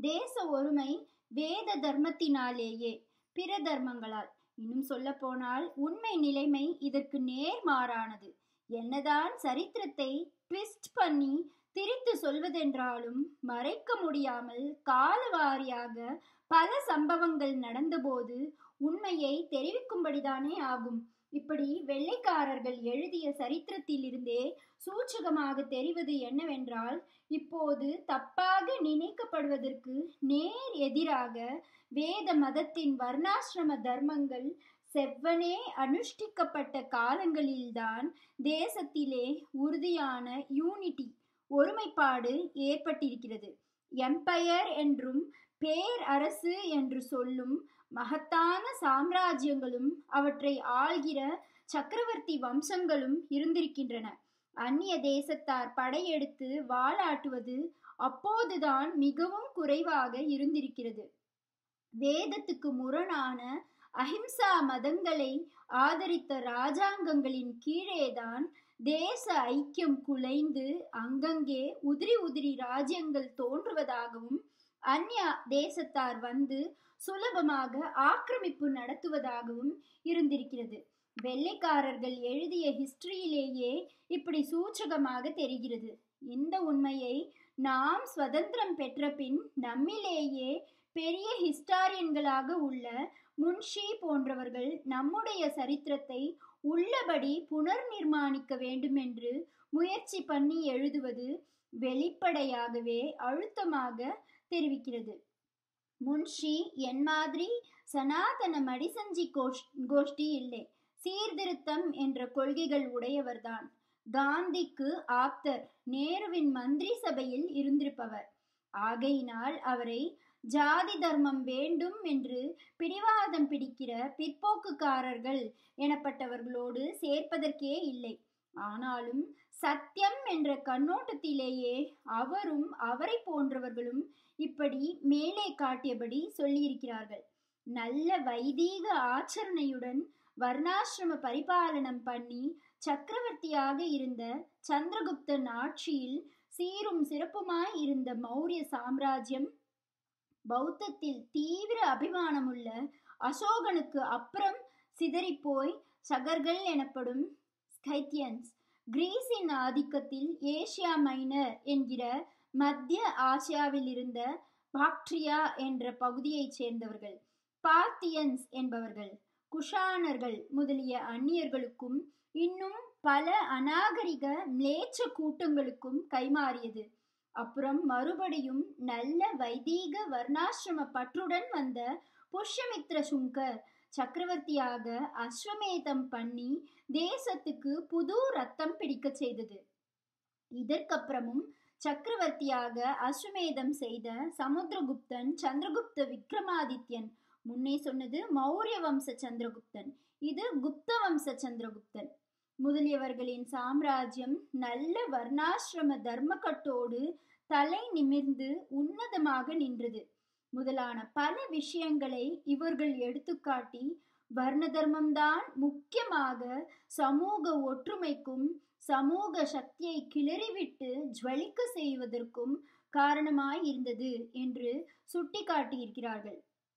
தேச ஒருமை வேத தர்மத்தினாலேயே பிற தர்மங்களால் இன்னும் சொல்ல போனால் உண்மை நிலைமை இதற்கு நேர்மாறானது என்னதான் சரித்திரத்தை ட்விஸ்ட் பண்ணி திரித்து சொல்வதென்றாலும் மறைக்க முடியாமல் காலவாரியாக பல சம்பவங்கள் நடந்தபோது உண்மையை தெரிவிக்கும்படிதானே ஆகும் இப்படி வெள்ளைக்காரர்கள் எழுதிய சரித்திரத்திலிருந்தே சூச்சகமாக தெரிவது என்னவென்றால் இப்போது தப்பாக நினைக்கப்படுவதற்கு நேர் எதிராக வேத மதத்தின் வர்ணாசிரம தர்மங்கள் செவ்வனே அனுஷ்டிக்கப்பட்ட காலங்களில்தான் தேசத்திலே உறுதியான யூனிட்டி ஒருமைப்பாடு ஏற்பட்டிருக்கிறது எம்பையர் என்றும் பேர் அரசு என்று சொல்லும் மகத்தான சாம்ராஜ்யங்களும் அவற்றை ஆள்கிற சக்கரவர்த்தி வம்சங்களும் இருந்திருக்கின்றன அந்நிய தேசத்தார் படையெடுத்து வாளாட்டுவது அப்போதுதான் மிகவும் குறைவாக இருந்திருக்கிறது வேதத்துக்கு முரணான அஹிம்சா மதங்களை ஆதரித்த ராஜாங்கங்களின் கீழேதான் தேச ஐக்கியம் குலைந்து அங்கங்கே உதிரி உதிரி ராஜ்யங்கள் தோன்றுவதாகவும் அந்நிய தேசத்தார் வந்து சுலபமாக ஆக்கிரமிப்பு நடத்துவதாகவும் இருந்திருக்கிறது வெள்ளைக்காரர்கள் எழுதிய ஹிஸ்டரியிலேயே இப்படி சூச்சகமாக தெரிகிறது இந்த உண்மையை நாம் சுதந்திரம் பெற்ற பின் நம்மிலேயே பெரிய ஹிஸ்டாரியன்களாக உள்ள முன்ஷி போன்றவர்கள் நம்முடைய சரித்திரத்தை உள்ளபடி புனர் நிர்மாணிக்க வேண்டுமென்று முயற்சி பண்ணி எழுதுவது வெளிப்படையாகவே அழுத்தமாக தெரிவிக்கிறது முன்ஷி என் மாதிரி சனாதன மடிசஞ்சி கோஷ் கோஷ்டி இல்லை சீர்திருத்தம் என்ற கொள்கைகள் உடையவர்தான் காந்திக்கு ஆப்தர் நேருவின் மந்திரி சபையில் இருந்திருப்பவர் ஆகையினால் அவரை ஜாதி தர்மம் வேண்டும் என்று பிடிவாதம் பிடிக்கிற பிற்போக்குக்காரர்கள் எனப்பட்டவர்களோடு சேர்ப்பதற்கே இல்லை ஆனாலும் சத்தியம் என்ற கண்ணோட்டத்திலேயே அவரும் அவரை போன்றவர்களும் இப்படி மேலே காட்டியபடி சொல்லியிருக்கிறார்கள் நல்ல வைதீக ஆச்சரணையுடன் வர்ணாசிரம பரிபாலனம் பண்ணி சக்கரவர்த்தியாக இருந்த சந்திரகுப்தன் ஆட்சியில் சீரும் சிறப்புமாய் இருந்த மௌரிய சாம்ராஜ்யம் பௌத்தத்தில் தீவிர அபிமானமுள்ள அசோகனுக்கு அப்புறம் சிதறிப்போய் சகர்கள் எனப்படும் ஸ்கைத்தியன்ஸ் கிரீஸின் ஆதிக்கத்தில் ஏசியா மைனர் என்கிற மத்திய ஆசியாவில் இருந்த பாக்ட்ரியா என்ற பகுதியைச் சேர்ந்தவர்கள் பார்த்தியன்ஸ் என்பவர்கள் குஷானர்கள் முதலிய அந்நியர்களுக்கும் இன்னும் பல அநாகரிக மிளேச்ச கூட்டங்களுக்கும் கைமாறியது அப்புறம் மறுபடியும் நல்ல வைதீக வர்ணாசிரம பற்றுடன் வந்த புஷ்யமித்ர சுங்கர் சக்கரவர்த்தியாக அஸ்வமேதம் பண்ணி தேசத்துக்கு புது ரத்தம் பிடிக்க செய்தது இதற்கப்புறமும் சக்கரவர்த்தியாக அஸ்வமேதம் செய்த சமுத்திரகுப்தன் சந்திரகுப்த விக்ரமாதித்யன் முன்னே சொன்னது மௌரிய வம்ச சந்திரகுப்தன் இது குப்த வம்ச சந்திரகுப்தன் முதலியவர்களின் சாம்ராஜ்யம் நல்ல வர்ணாசிரம தர்மக்கட்டோடு தலை நிமிர்ந்து உன்னதமாக நின்றது முதலான பல விஷயங்களை இவர்கள் எடுத்துக்காட்டி வர்ண தர்மம்தான் முக்கியமாக சமூக ஒற்றுமைக்கும் சமூக சக்தியை கிளறிவிட்டு ஜுவலிக்க செய்வதற்கும் காரணமாய் இருந்தது என்று சுட்டிக்காட்டியிருக்கிறார்கள்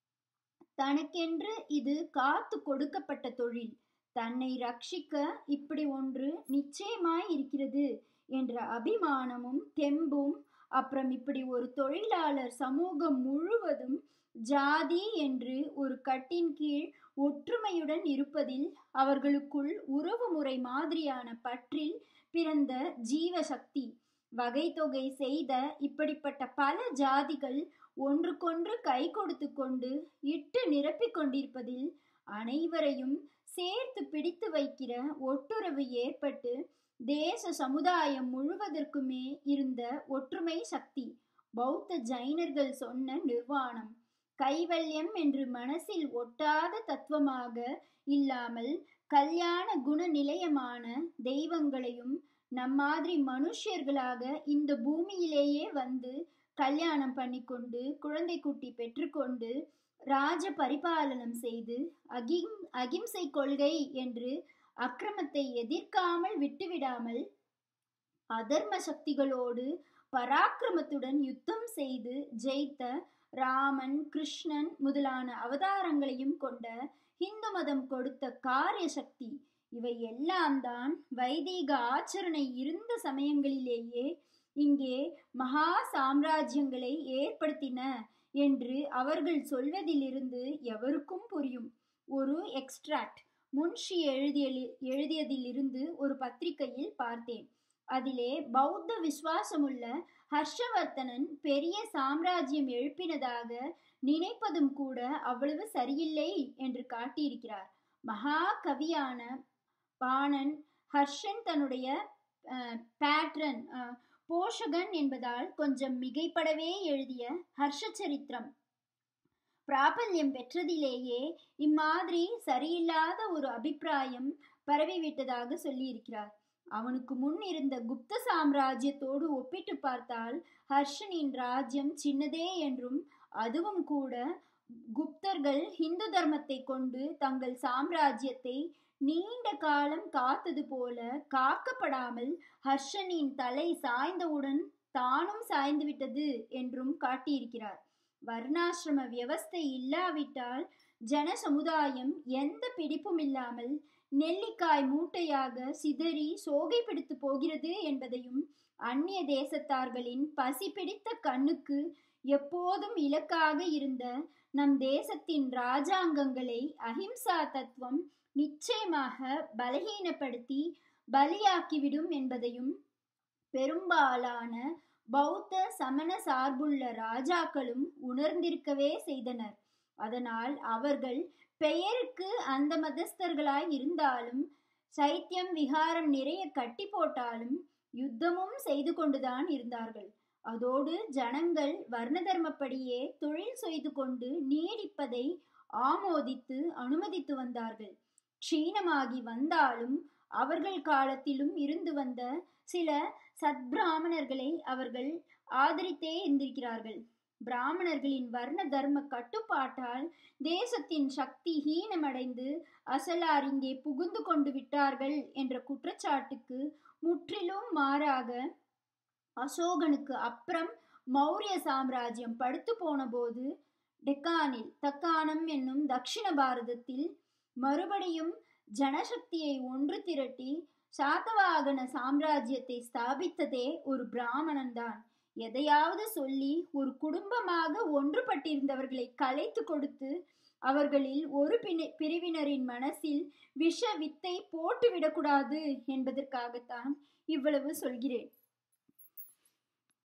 தனக்கென்று இது காத்து கொடுக்கப்பட்ட தொழில் தன்னை ரட்சிக்க இப்படி ஒன்று நிச்சயமாய் இருக்கிறது என்ற அபிமானமும் தெம்பும் அப்புறம் இப்படி ஒரு தொழிலாளர் சமூகம் முழுவதும் ஜாதி என்று ஒரு கட்டின் கீழ் ஒற்றுமையுடன் இருப்பதில் அவர்களுக்குள் உறவு முறை மாதிரியான பற்றில் பிறந்த ஜீவசக்தி வகை தொகை செய்த இப்படிப்பட்ட பல ஜாதிகள் ஒன்றுக்கொன்று கை கொடுத்து கொண்டு இட்டு நிரப்பிக் கொண்டிருப்பதில் அனைவரையும் சேர்த்து பிடித்து வைக்கிற ஒட்டுறவு ஏற்பட்டு தேச சமுதாயம் முழுவதற்குமே இருந்த ஒற்றுமை சக்தி பௌத்த ஜைனர்கள் சொன்ன நிர்வாணம் கைவல்யம் என்று மனசில் ஒட்டாத தத்துவமாக இல்லாமல் கல்யாண குண நிலையமான தெய்வங்களையும் நம்மாதிரி மனுஷர்களாக இந்த பூமியிலேயே வந்து கல்யாணம் பண்ணிக்கொண்டு குழந்தை குட்டி பெற்றுக்கொண்டு ராஜ பரிபாலனம் செய்து அகிம் அகிம்சை கொள்கை என்று அக்கிரமத்தை எதிர்க்காமல் விட்டுவிடாமல் அதர்ம சக்திகளோடு பராக்கிரமத்துடன் யுத்தம் செய்து ஜெயித்த ராமன் கிருஷ்ணன் முதலான அவதாரங்களையும் கொண்ட இந்து மதம் கொடுத்த காரிய சக்தி இவை எல்லாம் தான் வைதீக ஆச்சரணை இருந்த சமயங்களிலேயே இங்கே மகா சாம்ராஜ்யங்களை ஏற்படுத்தின என்று அவர்கள் சொல்வதிலிருந்து எவருக்கும் புரியும் ஒரு எக்ஸ்ட்ராக்ட் முன்ஷி எழுதிய எழுதியதிலிருந்து ஒரு பத்திரிகையில் பார்த்தேன் அதிலே பௌத்த விசுவாசமுள்ள ஹர்ஷவர்த்தனன் பெரிய சாம்ராஜ்யம் எழுப்பினதாக நினைப்பதும் கூட அவ்வளவு சரியில்லை என்று காட்டியிருக்கிறார் மகா கவியான பாணன் ஹர்ஷன் தன்னுடைய பேட்ரன் போஷகன் என்பதால் கொஞ்சம் மிகைப்படவே எழுதிய ஹர்ஷ சரித்திரம் பிராபல்யம் பெற்றதிலேயே இம்மாதிரி சரியில்லாத ஒரு அபிப்பிராயம் பரவிவிட்டதாக சொல்லியிருக்கிறார் அவனுக்கு முன் இருந்த குப்த சாம்ராஜ்யத்தோடு ஒப்பிட்டு பார்த்தால் ஹர்ஷனின் ராஜ்யம் சின்னதே என்றும் அதுவும் கூட குப்தர்கள் இந்து தர்மத்தை கொண்டு தங்கள் சாம்ராஜ்யத்தை நீண்ட காலம் காத்தது போல காக்கப்படாமல் ஹர்ஷனின் தலை சாய்ந்தவுடன் தானும் சாய்ந்து விட்டது என்றும் காட்டியிருக்கிறார் வர்ணாசிரம வியவஸ்தை இல்லாவிட்டால் ஜன சமுதாயம் எந்த பிடிப்பும் இல்லாமல் நெல்லிக்காய் மூட்டையாக சிதறி சோகை பிடித்து போகிறது என்பதையும் அந்நிய தேசத்தார்களின் பசி பிடித்த கண்ணுக்கு எப்போதும் இலக்காக இருந்த நம் தேசத்தின் ராஜாங்கங்களை அஹிம்சா தத்துவம் நிச்சயமாக பலகீனப்படுத்தி பலியாக்கிவிடும் என்பதையும் பெரும்பாலான பௌத்த சமண சார்புள்ள ராஜாக்களும் உணர்ந்திருக்கவே செய்தனர் அதனால் அவர்கள் பெயருக்கு அந்த மதஸ்தர்களாய் இருந்தாலும் சைத்தியம் விகாரம் நிறைய கட்டி போட்டாலும் யுத்தமும் செய்து கொண்டுதான் இருந்தார்கள் அதோடு ஜனங்கள் வர்ண தர்மப்படியே தொழில் செய்து கொண்டு நீடிப்பதை ஆமோதித்து அனுமதித்து வந்தார்கள் க்ஷீணமாகி வந்தாலும் அவர்கள் காலத்திலும் இருந்து வந்த சில சத்பிராமணர்களை அவர்கள் ஆதரித்தே இருந்திருக்கிறார்கள் பிராமணர்களின் வர்ண தர்ம கட்டுப்பாட்டால் தேசத்தின் சக்தி ஹீனமடைந்து அசலார் இங்கே புகுந்து கொண்டு விட்டார்கள் என்ற குற்றச்சாட்டுக்கு முற்றிலும் மாறாக அசோகனுக்கு அப்புறம் மௌரிய சாம்ராஜ்யம் படுத்து போன போது டெக்கானில் தக்கானம் என்னும் தக்ஷிண பாரதத்தில் மறுபடியும் ஜனசக்தியை ஒன்று திரட்டி சாத்தவாகன சாம்ராஜ்யத்தை ஸ்தாபித்ததே ஒரு பிராமணன் தான் எதையாவது சொல்லி ஒரு குடும்பமாக ஒன்றுபட்டிருந்தவர்களை கலைத்து கொடுத்து அவர்களில் ஒரு பிரிவினரின் மனசில் விஷ வித்தை போட்டுவிடக்கூடாது என்பதற்காகத்தான் இவ்வளவு சொல்கிறேன்